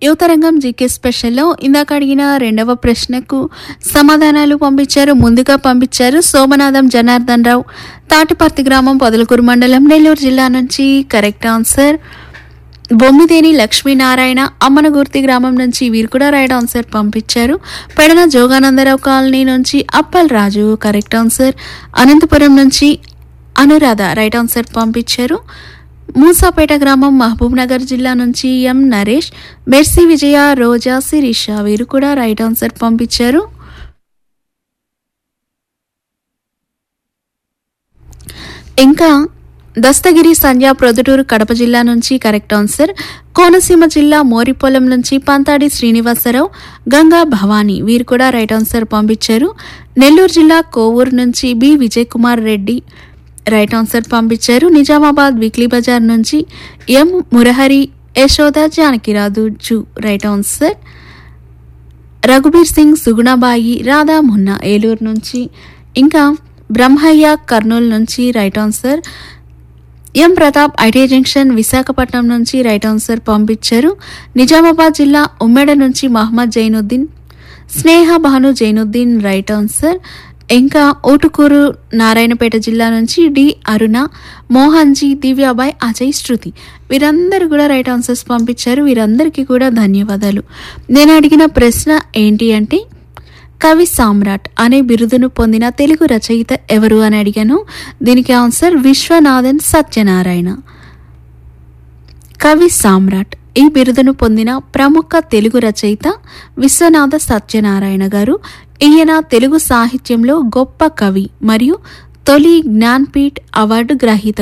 యువతరంగం జీకే స్పెషల్లో ఇందాక అడిగిన రెండవ ప్రశ్నకు సమాధానాలు పంపించారు ముందుగా పంపించారు సోమనాథం జనార్దన్ రావు తాటిపర్తి గ్రామం పొదలకూరు మండలం నెల్లూరు జిల్లా నుంచి కరెక్ట్ ఆన్సర్ బొమ్మిదేని లక్ష్మీనారాయణ అమ్మనగుర్తి గ్రామం నుంచి వీరు కూడా రైట్ ఆన్సర్ పంపించారు పెడన జోగానందరావు కాలనీ నుంచి అప్పల్ రాజు కరెక్ట్ ఆన్సర్ అనంతపురం నుంచి అనురాధ రైట్ ఆన్సర్ పంపించారు మూసాపేట గ్రామం మహబూబ్ నగర్ జిల్లా నుంచి ఎం నరేష్ మెర్సీ విజయ రోజా శిరీష వీరు కూడా రైట్ ఆన్సర్ పంపించారు ఇంకా దస్తగిరి సంధ్య ప్రొద్దుటూరు కడప జిల్లా నుంచి కరెక్ట్ ఆన్సర్ కోనసీమ జిల్లా మోరిపొలం నుంచి పంతాడి శ్రీనివాసరావు గంగా భవానీ వీరు కూడా రైట్ ఆన్సర్ పంపించారు నెల్లూరు జిల్లా కోవూరు నుంచి B Vijay Kumar Reddy right answer పంపించారు నిజామాబాద్ వీక్లీ బజార్ నుంచి ఎం మురహరి యశోద జానకిరాదు జు రైట్ ఆన్సర్ రఘుబీర్ సింగ్ సుగుణబాయి రాధా మున్నా ఏలూరు నుంచి ఇంకా బ్రహ్మయ్య కర్నూలు నుంచి right answer M Pratap IT junction Visakhapatnam నుంచి రైట్ ఆన్సర్ పంపించారు నిజామాబాద్ జిల్లా ఉమ్మెడ నుంచి మహమ్మద్ జైనుద్దీన్ స్నేహ భాను జైనుద్దీన్ రైట్ ఆన్సర్ ఇంకా ఊటుకూరు నారాయణపేట జిల్లా నుంచి డి అరుణ మోహన్జీ దివ్యాబాయ్ అజయ్ శృతి వీరందరూ కూడా రైట్ ఆన్సర్స్ పంపించారు వీరందరికీ కూడా ధన్యవాదాలు నేను అడిగిన ప్రశ్న ఏంటి అంటే కవి సామ్రాట్ అనే బిరుదును పొందిన తెలుగు రచయిత ఎవరు అని అడిగాను దీనికి ఆన్సర్ విశ్వనాథన్ సత్యనారాయణ కవి సామ్రాట్ ఈ బిరుదును పొందిన ప్రముఖ తెలుగు రచయిత విశ్వనాథ సత్యనారాయణ గారు ఈయన తెలుగు సాహిత్యంలో గొప్ప కవి మరియు తొలి జ్ఞాన్పీఠ్ అవార్డు గ్రహీత